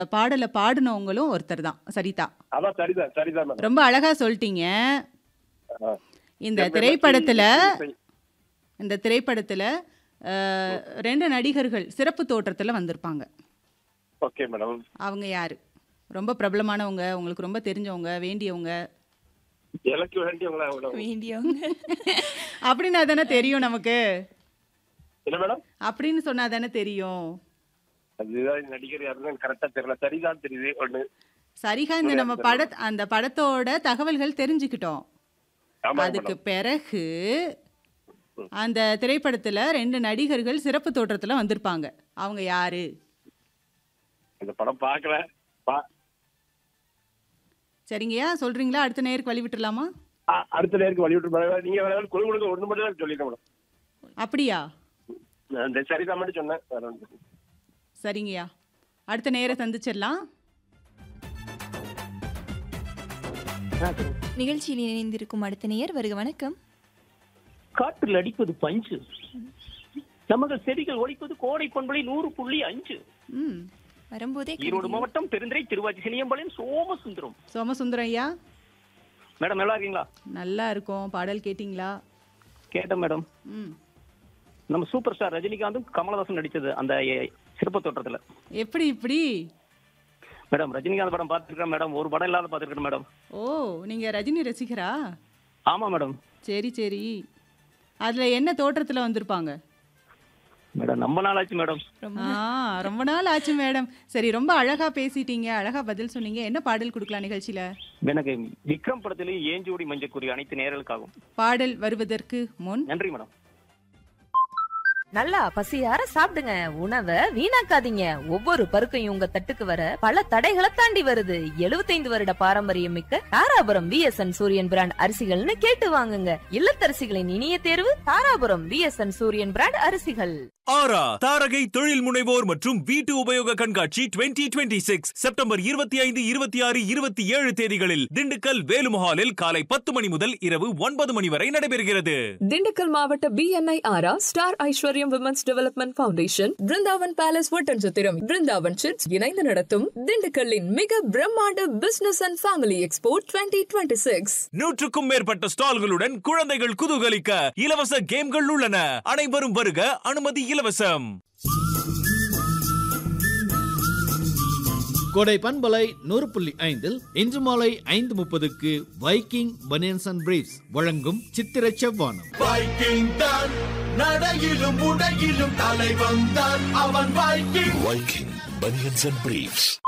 பாடல பாடுனவங்களும் ஒருத்தர் தான் சரிதா அதான் சரிதான் சரிதான் மேடம் ரொம்ப அழகா சொல்லிட்டீங்க ஆ. இந்த என் திரைப்படத்துல பேர் இந்த திரைப்படத்துல அஹ், ரெண்டு நடிகர்கள் சிறப்பு தோற்றத்துல வந்திருப்பாங்க ஓகே மேடம் அவங்க யாரு ரொம்ப பிரபலமானவங்க உங்களுக்கு ரொம்ப தெரிஞ்சவங்க வேண்டியவங்க எனக்கு வேண்டியவங்களா மேடம் வேண்டியவங்க அப்படின்னா தானே தெரியும் நமக்கு என்ன மேடம் அப்படின்னு சொன்னா தானே தெரியும் அதுதான் நடிகர் யாருன்னு கரெக்டா தெரியல சரிதான் தெரியுது ஒண்ணு சரிகா இந்த நம்ம பட அந்த படத்தோட தகவல்கள் தெரிஞ்சுக்கிட்டோம் ஆமா அதுக்கு மேடம் பிறகு அந்த திரைப்படத்துல ரெண்டு நடிகர்கள் சிறப்பு தோற்றத்துல வந்திருப்பாங்க அவங்க யாரு இந்த படம் பார்க்கல பா- சரிங்கய்யா சொல்றீங்களா அடுத்த நேருக்கு வழி விட்டுலாமா அ- அடுத்த நேருக்கு வழி விட்டு மேடம் நீங்க வேற குழு கொடுக்க ஒண்ணு மட்டும் தான் சொல்லிட்டேன் மேடம் அப்படியா நான் இந்த சரிதான் மட்டும் சொன்னேன் வேற ஒண்ணும் இல்ல. சரிங்கய்யா அடுத்த நேர சந்திச்சிடலாம் நிகழ்ச்சியில் இணைந்திருக்கும் அடுத்த நேயர் வருக வணக்கம் காற்றில் அடிப்பது பஞ்சு நமது செடிகள் ஒழிப்பது கோடை பண்பலை நூறு புள்ளி அஞ்சு ம் வரும்போதே ஈரோடு கவிதை. மாவட்டம் பெருந்துறை திருவாச்சி சினியம்பாளையம் சோமசுந்தரம் சோமசுந்தரம் ஐயா மேடம் நல்லா இருக்கீங்களா நல்லா இருக்கும் பாடல் கேட்டிங்களா கேட்டேன் மேடம் ம் நம்ம சூப்பர் ஸ்டார் ரஜினிகாந்தும் கமலஹாசன் நடிச்சது அந்த எ- சிறப்பு தோற்றத்துல எப்படி இப்படி மேடம் ரஜினிகாந்த் படம் பார்த்துருக்கேன் மேடம் ஒரு படம் இல்லாத பார்த்துருக்கேன் மேடம் ஓ நீங்க ரஜினி ரசிகரா ஆமா மேடம் சரி சரி அதுல என்ன தோற்றத்துல வந்திருப்பாங்க மேடம் நம்ம நாள் ஆச்சு மேடம் ஆ ரொம்ப நாள் ஆச்சு மேடம் சரி ரொம்ப அழகா பேசிட்டீங்க அழகா பதில் சொன்னீங்க என்ன பாடல் கொடுக்கலாம் நிகழ்ச்சியில எனக்கு விக்ரம் படத்திலேயே ஏஞ்சோடி மஞ்சக்குறி அனைத்து நேரலுக்காகும் பாடல் வருவதற்கு முன் நன்றி மேடம் நல்லா பசியார சாப்பிடுங்க உணவை வீணாக்காதீங்க ஒவ்வொரு பருக்கையும் உங்க தட்டுக்கு வர பல தடைகளை தாண்டி வருது 75 வருட பாரம்பரியம் மிக்க தாராபுரம் விஎஸ்என் சூரியன் பிராண்ட் அரிசிகள்னு கேட்டு வாங்குங்க இல்லத்தரசிகளின் இனிய தேர்வு தாராபுரம் விஎஸ்என் சூரியன் பிராண்ட் அரிசிகள் ஆரா தாரகை தொழில் முனைவோர் மற்றும் வீட்டு உபயோக கண்காட்சி 2026 சிக்ஸ் செப்டம்பர் இருபத்தி ஐந்து இருபத்தி ஆறு இருபத்தி ஏழு தேதிகளில் திண்டுக்கல் வேலுமஹாலில் காலை பத்து மணி முதல் இரவு ஒன்பது மணி வரை நடைபெறுகிறது திண்டுக்கல் மாவட்ட BNI aura star Aishwaryam women's development foundation Brindavan palace Oddanchatram Brindavan chits இணைந்து நடத்தும் திண்டுக்கல்லின் மிக பிரம்மாண்ட business and family expo twenty twenty six நூற்றுக்கும் மேற்பட்ட ஸ்டால்களுடன் குழந்தைகள் குதூகலிக்க இலவச கேம்கள் உள்ளன அனைவரும் வருக அனுமதி இலவசம் கோடை பண்பலை நூறு புள்ளி ஐந்தில் இன்று மாலை ஐந்து முப்பதுக்கு வைக்கிங் பனியன்ஸ் அண்ட் பிரீஃப்ஸ் வழங்கும் சித்திர செவ்வானம் வைக்கிங் தான் நடையிலும் உடையிலும் தலைவன் தான் அவன் Viking Viking Bunions and Briefs.